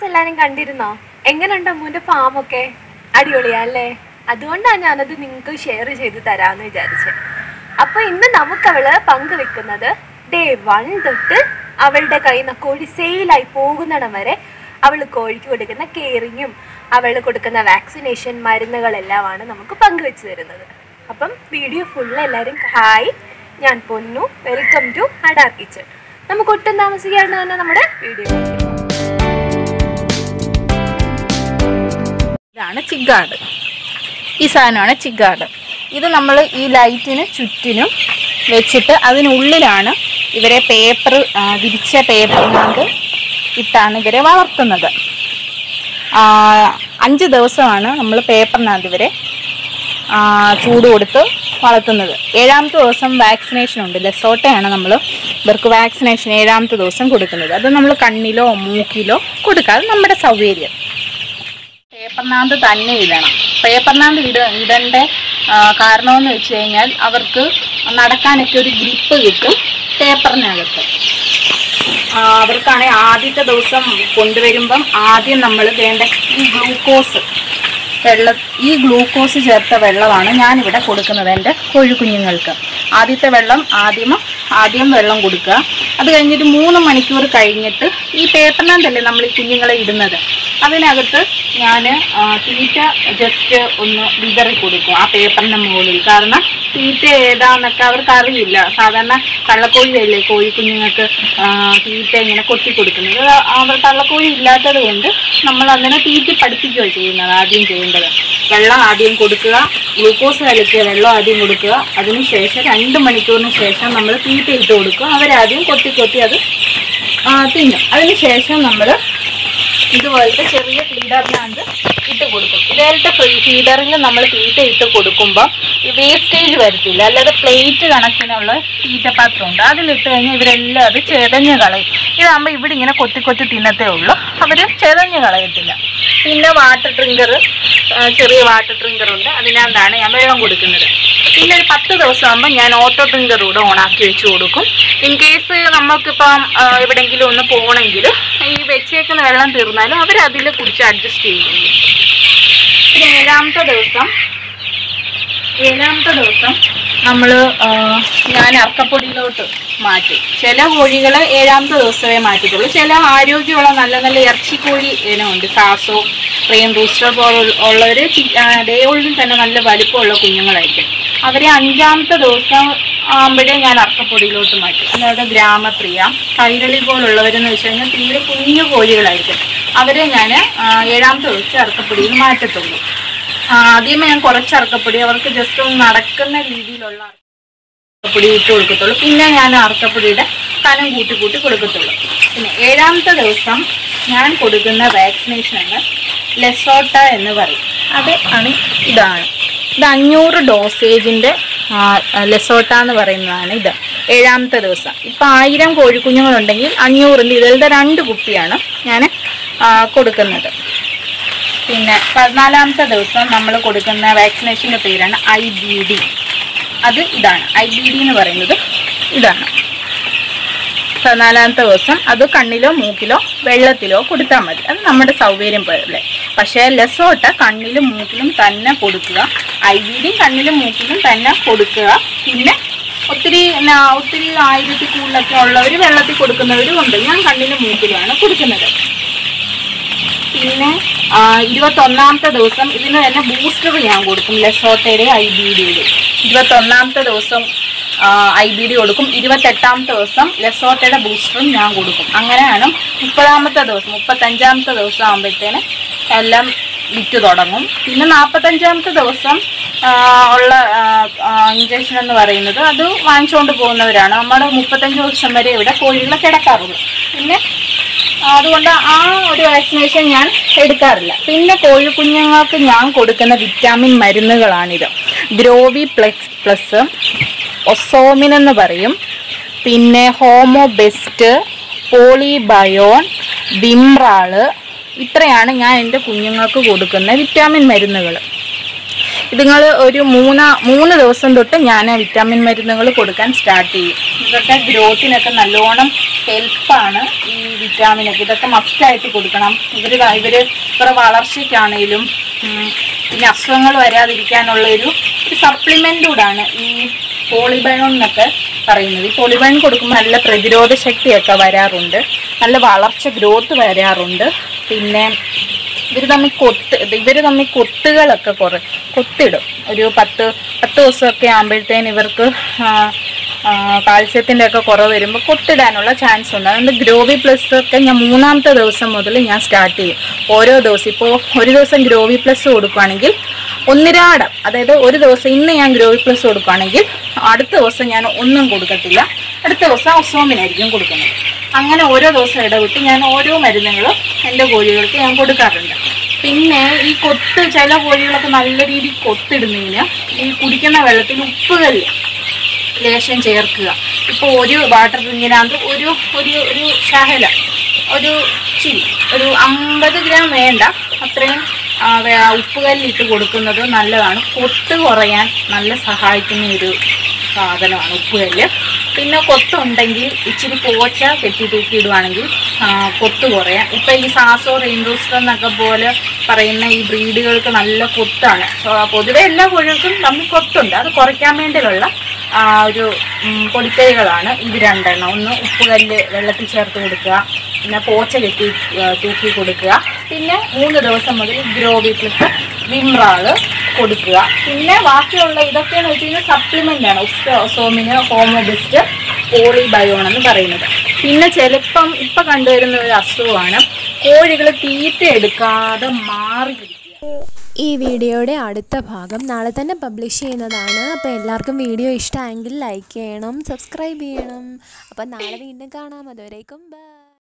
എല്ലാരും കണ്ടിരുന്നോ എങ്ങനെയുണ്ട് അമ്മൂന്റെ ഫാം ഒക്കെ അടിപൊളിയാ അല്ലേ അതുകൊണ്ടാണ് ഞാനത് നിങ്ങൾക്ക് ഷെയർ ചെയ്ത് തരാമെന്ന് വിചാരിച്ചത് അപ്പൊ ഇന്ന് നമുക്ക് അവള് പങ്കുവെക്കുന്നത് ഡേ വൺ തൊട്ട് അവളുടെ കയ്യിൽ നിന്ന് കോഴി സെയിലായി പോകുന്നിടം വരെ അവൾ കോഴിക്ക് കൊടുക്കുന്ന കെയറിങ്ങും അവൾ കൊടുക്കുന്ന വാക്സിനേഷൻ മരുന്നുകളെല്ലാമാണ് നമുക്ക് പങ്കുവെച്ച് തരുന്നത് അപ്പം വീഡിയോ ഫുള്ള് എല്ലാവരും ഹായ് ഞാൻ പൊന്നു വെൽക്കം ടു അഡാർ കിച്ചൺ നമുക്ക് ഒട്ടും താമസിക്കാണ്ട് തന്നെ നമ്മുടെ വീഡിയോ ഇതാണ് ചിഗാർഡ് ഈ സാധനമാണ് ചിഗാർഡ് ഇത് നമ്മൾ ഈ ലൈറ്റിന് ചുറ്റിനും വെച്ചിട്ട് അതിനുള്ളിലാണ് ഇവരെ പേപ്പർ വിരിച്ച പേപ്പറിനകത്ത് ഇട്ടാണ് ഇവരെ വളർത്തുന്നത് ആ, അഞ്ച് ദിവസമാണ് നമ്മൾ പേപ്പറിനകത്ത് ഇവരെ ആ, ചൂട് കൊടുത്ത് വളർത്തുന്നത് ഏഴാമത്തെ ദിവസം വാക്സിനേഷൻ ഉണ്ട് ലെസോട്ടയാണ് നമ്മൾ ഇവർക്ക് വാക്സിനേഷൻ ഏഴാമത്തെ ദിവസം കൊടുക്കുന്നത് അത് നമ്മൾ കണ്ണിലോ മൂക്കിലോ കൊടുക്കുക അത് നമ്മുടെ സൗകര്യം പേപ്പറിനകത്ത് തന്നെ ഇടണം പേപ്പറിനകത്ത് ഇട ഇടേണ്ട ആ, കാരണമെന്ന് വെച്ച് കഴിഞ്ഞാൽ അവർക്ക് നടക്കാനൊക്കെ ഒരു ഗ്രിപ്പ് കിട്ടും പേപ്പറിനകത്ത് ആ, അവർക്കാണെങ്കിൽ ആദ്യത്തെ ദിവസം കൊണ്ടുവരുമ്പം ആദ്യം നമ്മൾ വേണ്ട ഈ ഗ്ലൂക്കോസ് വെള്ള ഈ ഗ്ലൂക്കോസ് ചേർത്ത വെള്ളമാണ് ഞാനിവിടെ കൊടുക്കുന്നത് എൻ്റെ കോഴിക്കുഞ്ഞുങ്ങൾക്ക് ആദ്യത്തെ വെള്ളം ആദ്യം ആദ്യം വെള്ളം കൊടുക്കുക അത് കഴിഞ്ഞിട്ട് മൂന്ന് മണിക്കൂർ കഴിഞ്ഞിട്ട് ഈ പേപ്പറിനകത്തല്ലേ നമ്മൾ ഈ കുഞ്ഞുങ്ങളെ ഇടുന്നത് അതിനകത്ത് ഞാൻ തീറ്റ ജസ്റ്റ് ഒന്ന് വിതറി കൊടുക്കും ആ പേപ്പറിൻ്റെ മുകളിൽ കാരണം തീറ്റ ഏതാന്നൊക്കെ അവർക്ക് അറിയില്ല സാധാരണ കള്ളക്കോഴിയല്ലേ കോഴി കുഞ്ഞുങ്ങൾക്ക് ആ, തീറ്റ ഇങ്ങനെ കൊത്തി കൊടുക്കുന്നത് അത് അവർ കള്ളക്കോഴി ഇല്ലാത്തത് കൊണ്ട് നമ്മൾ അതിനെ തീറ്റി പഠിപ്പിക്കുകയോ ചെയ്യുന്നത് ആദ്യം ചെയ്യേണ്ടത് വെള്ളം ആദ്യം കൊടുക്കുക ഗ്ലൂക്കോസ് കലക്കിയ വെള്ളം ആദ്യം കൊടുക്കുക അതിനുശേഷം രണ്ട് മണിക്കൂറിന് ശേഷം നമ്മൾ തീറ്റ ഇട്ട് കൊടുക്കുക അവരാദ്യം കൊത്തി കൊത്തി അത് ആ, തിന്നും അതിനുശേഷം നമ്മൾ ഇതുപോലത്തെ ചെറിയ ഫീഡറിനകത്ത് ഇട്ട് കൊടുക്കും ഇതേലത്തെ ഫീഡറിൽ നമ്മൾ തീറ്റ ഇട്ട് കൊടുക്കുമ്പോൾ ഈ വേസ്റ്റേജ് വരത്തില്ല അല്ലാതെ പ്ലേറ്റ് കണക്കിനുള്ള തീറ്റപാത്രം ഉണ്ട് അതിലിട്ട് കഴിഞ്ഞാൽ ഇവരെല്ലാം അത് ചെതഞ്ഞ് കളയും ഇതാകുമ്പോൾ ഇവിടെ ഇങ്ങനെ കൊത്തി കൊത്തി തിന്നത്തേ ഉള്ളൂ അവർ ചെതഞ്ഞ് കളയത്തില്ല പിന്നെ വാട്ടർ ഡ്രിങ്കർ ചെറിയ വാട്ടർ ഡ്രിങ്കർ ഉണ്ട് അതിനകത്താണ് ഞാൻ വെള്ളം കൊടുക്കുന്നത് പിന്നെ ഒരു പത്ത് ദിവസം ആകുമ്പോൾ ഞാൻ ഓട്ടോ ഡ്രിങ്കർ കൂടെ ഓണാക്കി വെച്ച് കൊടുക്കും ഇൻ കേസ് നമുക്കിപ്പം ആ, എവിടെയെങ്കിലും ഒന്ന് പോകണമെങ്കിൽ ഈ വെച്ചേക്കുന്ന വെള്ളം തീർന്നാലും അവർ അതിൽ കുടിച്ച് അഡ്ജസ്റ്റ് ചെയ്യും പിന്നെ ഏഴാമത്തെ ദിവസം ഏഴാമത്തെ ദിവസം നമ്മൾ ഞാൻ അർക്കപ്പൊടിയിലോട്ട് മാറ്റി ചില കോഴികൾ ഏഴാമത്തെ ദിവസമേ മാറ്റത്തുള്ളൂ ചില ആരോഗ്യമുള്ള നല്ല നല്ല ഇറച്ചിക്കോഴി ഇനമുണ്ട് സാസോ റെയിൻ റൂസ്റ്റർ പോലുള്ള ഉള്ളവർ ഡേ ഓൾഡിൽ തന്നെ നല്ല വലിപ്പമുള്ള കുഞ്ഞുങ്ങളായിരിക്കും അവരെ അഞ്ചാമത്തെ ദിവസം ആകുമ്പോഴേ ഞാൻ അർക്കപ്പൊടിയിലോട്ട് മാറ്റി അല്ലാതെ ഗ്രാമപ്രിയ കൈരളി പോലുള്ളവരെന്ന് വെച്ച് കഴിഞ്ഞാൽ തീരെ കുഞ്ഞു കോഴികളായിരിക്കും അവരെ ഞാൻ ഏഴാമത്തെ ദിവസം അർക്കപ്പൊടിയിൽ മാറ്റത്തുള്ളൂ ആ, ആദ്യമേ ഞാൻ കുറച്ച് അറക്കപ്പൊടി അവർക്ക് ജസ്റ്റ് ഒന്ന് നടക്കുന്ന രീതിയിലുള്ള അറക്കപ്പൊടി ഇട്ട് കൊടുക്കത്തുള്ളൂ പിന്നെ ഞാൻ അറക്കപ്പൊടിയുടെ കനം കൂട്ടി കൂട്ടി കൊടുക്കത്തുള്ളൂ പിന്നെ ഏഴാമത്തെ ദിവസം ഞാൻ കൊടുക്കുന്ന വാക്സിനേഷനാണ് ലെസോട്ട എന്ന് പറയും അത് ആണ് ഇതാണ് ഇത് അഞ്ഞൂറ് ഡോസേജിൻ്റെ ലെസോട്ട എന്ന് പറയുന്നതാണ് ഇത് ഏഴാമത്തെ ദിവസം ഇപ്പം ആയിരം കോഴിക്കുഞ്ഞുങ്ങളുണ്ടെങ്കിൽ അഞ്ഞൂറിൻ്റെ ഇതിലത്തെ രണ്ട് കുപ്പിയാണ് ഞാൻ കൊടുക്കുന്നത് പിന്നെ പതിനാലാമത്തെ ദിവസം നമ്മൾ കൊടുക്കുന്ന വാക്സിനേഷൻ്റെ പേരാണ് ഐ ബി ഡി അത് ഇതാണ് ഐ ബി ഡി എന്ന് പറയുന്നത് ഇതാണ് പതിനാലാമത്തെ ദിവസം അത് കണ്ണിലോ മൂക്കിലോ വെള്ളത്തിലോ കൊടുത്താൽ മതി അത് നമ്മുടെ സൗകര്യം പോലെ പക്ഷേ ലെസോട്ട കണ്ണിലും മൂക്കിലും തന്നെ കൊടുക്കുക ഐ ബി ഡി കണ്ണിലും മൂക്കിലും തന്നെ കൊടുക്കുക പിന്നെ ഒത്തിരി ന- ഒത്തിരി ആയിരത്തി കൂടുതലൊക്കെ ഉള്ളവർ വെള്ളത്തിൽ കൊടുക്കുന്നവരും ഉണ്ട് ഞാൻ കണ്ണിലും മൂക്കിലുമാണ് കൊടുക്കുന്നത് പിന്നെ ആ, ഇരുപത്തൊന്നാമത്തെ ദിവസം ഇതിന് തന്നെ ബൂസ്റ്റർ ഞാൻ കൊടുക്കും ലെസോട്ടയുടെ ഐ ബി ഡിയുടെ ഇരുപത്തൊന്നാമത്തെ ദിവസം ഐ ബി ഡി കൊടുക്കും ഇരുപത്തെട്ടാമത്തെ ദിവസം ലെസോട്ടയുടെ ബൂസ്റ്ററും ഞാൻ കൊടുക്കും അങ്ങനെയാണ് മുപ്പതാമത്തെ ദിവസം മുപ്പത്തഞ്ചാമത്തെ ദിവസം ആകുമ്പോഴത്തേന് എല്ലാം വിറ്റ് തുടങ്ങും പിന്നെ നാൽപ്പത്തഞ്ചാമത്തെ ദിവസം ആ, ഉള്ള ഇഞ്ചക്ഷൻ എന്ന് പറയുന്നത് അത് വാങ്ങിച്ചുകൊണ്ട് പോകുന്നവരാണ് നമ്മൾ മുപ്പത്തഞ്ച് ദിവസം വരെ ഇവിടെ കോഴികളെ കിടക്കാറുള്ളൂ പിന്നെ അതുകൊണ്ട് ആ ഒരു വാക്സിനേഷൻ ഞാൻ എടുക്കാറില്ല പിന്നെ കോഴിക്കുഞ്ഞുങ്ങൾക്ക് ഞാൻ കൊടുക്കുന്ന വിറ്റാമിൻ മരുന്നുകളാണിത് ഗ്രോവി പ്ലസ് പ്ലസ് ഒസോമിൻ എന്ന് പറയും പിന്നെ ഹോമോ ബെസ്റ്റ് പോളിബയോൺ വിംറാള് ഇത്രയാണ് ഞാൻ എൻ്റെ കുഞ്ഞുങ്ങൾക്ക് കൊടുക്കുന്ന വിറ്റാമിൻ മരുന്നുകൾ ഇതുങ്ങൾ ഒരു മൂന്ന് മൂന്ന് ദിവസം തൊട്ട് ഞാൻ വിറ്റാമിൻ മരുന്നുകൾ കൊടുക്കാൻ സ്റ്റാർട്ട് ചെയ്യും ഇതൊക്കെ ഗ്രോത്തിനൊക്കെ നല്ലോണം ഹെൽപ്പാണ് ഈ വിറ്റാമിനൊക്കെ ഇതൊക്കെ മസ്റ്റായിട്ട് കൊടുക്കണം ഇവർ ഇവർ ഇവരുടെ വളർച്ചയ്ക്കാണേലും ഉം, പിന്നെ അസുഖങ്ങൾ വരാതിരിക്കാനുള്ള ഒരു ഒരു സപ്ലിമെൻ്റ് കൂടാണ് ഈ പോളിബയോൺ എന്നൊക്കെ പറയുന്നത് ഈ പോളിബയോൺ കൊടുക്കുമ്പോൾ നല്ല പ്രതിരോധ ശക്തിയൊക്കെ വരാറുണ്ട് നല്ല വളർച്ച ഗ്രോത്ത് വരാറുണ്ട് പിന്നെ ഇവർ തമ്മിൽ കൊത്ത് ഇവർ തമ്മിൽ കൊത്തുകളൊക്കെ കുറേ കൊത്തിടും ഒരു പത്ത് പത്ത് ദിവസമൊക്കെ ആകുമ്പോഴത്തേന് ഇവർക്ക് കാൽസ്യത്തിൻ്റെ ഒക്കെ കുറവ് വരുമ്പോൾ കൊത്തിടാനുള്ള ചാൻസ് ഉണ്ട് അതുകൊണ്ട് ഗ്രോവി പ്ലസ് ഒക്കെ ഞാൻ മൂന്നാമത്തെ ദിവസം മുതൽ ഞാൻ സ്റ്റാർട്ട് ചെയ്യും ഓരോ ദിവസം ഇപ്പോൾ ഒരു ദിവസം ഗ്രോവി പ്ലസ് കൊടുക്കുകയാണെങ്കിൽ ഒന്നിരാടം അതായത് ഒരു ദിവസം ഇന്ന് ഞാൻ ഗ്രോവി പ്ലസ് കൊടുക്കുകയാണെങ്കിൽ അടുത്ത ദിവസം ഞാൻ ഒന്നും കൊടുക്കത്തില്ല അടുത്ത ദിവസം ഒസോമിനായിരിക്കും കൊടുക്കുന്നത് അങ്ങനെ ഓരോ ദിവസം ഇടവിട്ട് ഞാൻ ഓരോ മരുന്നുകളും എൻ്റെ കോഴികൾക്ക് ഞാൻ കൊടുക്കാറുണ്ട് പിന്നെ ഈ കൊത്ത് ചില കോഴികളൊക്കെ നല്ല രീതിയിൽ കൊത്തിടുന്നതിന് ഈ കുടിക്കുന്ന വെള്ളത്തിൽ ഉപ്പുകല്ല് ലേശം ചേർക്കുക ഇപ്പോൾ ഒരു വാട്ടർ ഡ്രിങ്കിനകത്ത് ഒരു ഒരു ഒരു ശകല ഒരു ചിരി ഒരു അമ്പത് ഗ്രാം വേണ്ട അത്രയും ആ, വേ- ഉപ്പുകല്ലിട്ട് കൊടുക്കുന്നത് നല്ലതാണ് കൊത്ത് കുറയാൻ നല്ല സഹായിക്കുന്ന ഒരു സാധനമാണ് ഉപ്പുകല്ല് പിന്നെ കൊത്തുണ്ടെങ്കിൽ ഇച്ചിരി പോച്ച കെട്ടി തൂക്കിയിടുവാണെങ്കിൽ ആ, കൊത്ത് കുറയാൻ ഇപ്പം ഈ സാസോ റെയിൻറോസ്റ്റർ എന്നൊക്കെ പോലെ പറയുന്ന ഈ ബ്രീഡുകൾക്ക് നല്ല കൊത്താണ് സോ, പൊതുവെ എല്ലാ കോഴികൾക്കും തമ്മിൽ കൊത്തുണ്ട് അത് കുറയ്ക്കാൻ വേണ്ടിയുള്ള ആ, ഒരു ഉം, പൊടിക്കൈകളാണ് ഇത് രണ്ടെണ്ണം ഒന്ന് ഉപ്പുകല്ല് വെള്ളത്തിൽ ചേർത്ത് കൊടുക്കുക പിന്നെ പോച്ച കെട്ടി ആ, തൂക്കി കൊടുക്കുക പിന്നെ മൂന്ന് ദിവസം മുതൽ ഗ്രോവി പ്ലസ് വിമ്രാള് കൊടുക്കുക പിന്നെ ബാക്കിയുള്ള ഇതൊക്കെയെന്ന് വെച്ച് കഴിഞ്ഞാൽ സപ്ലിമെൻ്റ് ആണ് സോമിന് ഹോമോബിസ്റ്റ് പോളിബയോൺ എന്ന് പറയുന്നത് പിന്നെ ചിലപ്പം ഇപ്പം കണ്ടുവരുന്ന ഒരു അസുഖമാണ് കോഴികൾ തീറ്റ എടുക്കാതെ മാറിയിരിക്കുക ഈ വീഡിയോയുടെ അടുത്ത ഭാഗം നാളെ തന്നെ പബ്ലിഷ് ചെയ്യുന്നതാണ് അപ്പോൾ എല്ലാവർക്കും വീഡിയോ ഇഷ്ടമായെങ്കിൽ ലൈക്ക് ചെയ്യണം സബ്സ്ക്രൈബ് ചെയ്യണം അപ്പോൾ നാളെ വീണ്ടും കാണാം അതുവരേക്കും ബൈ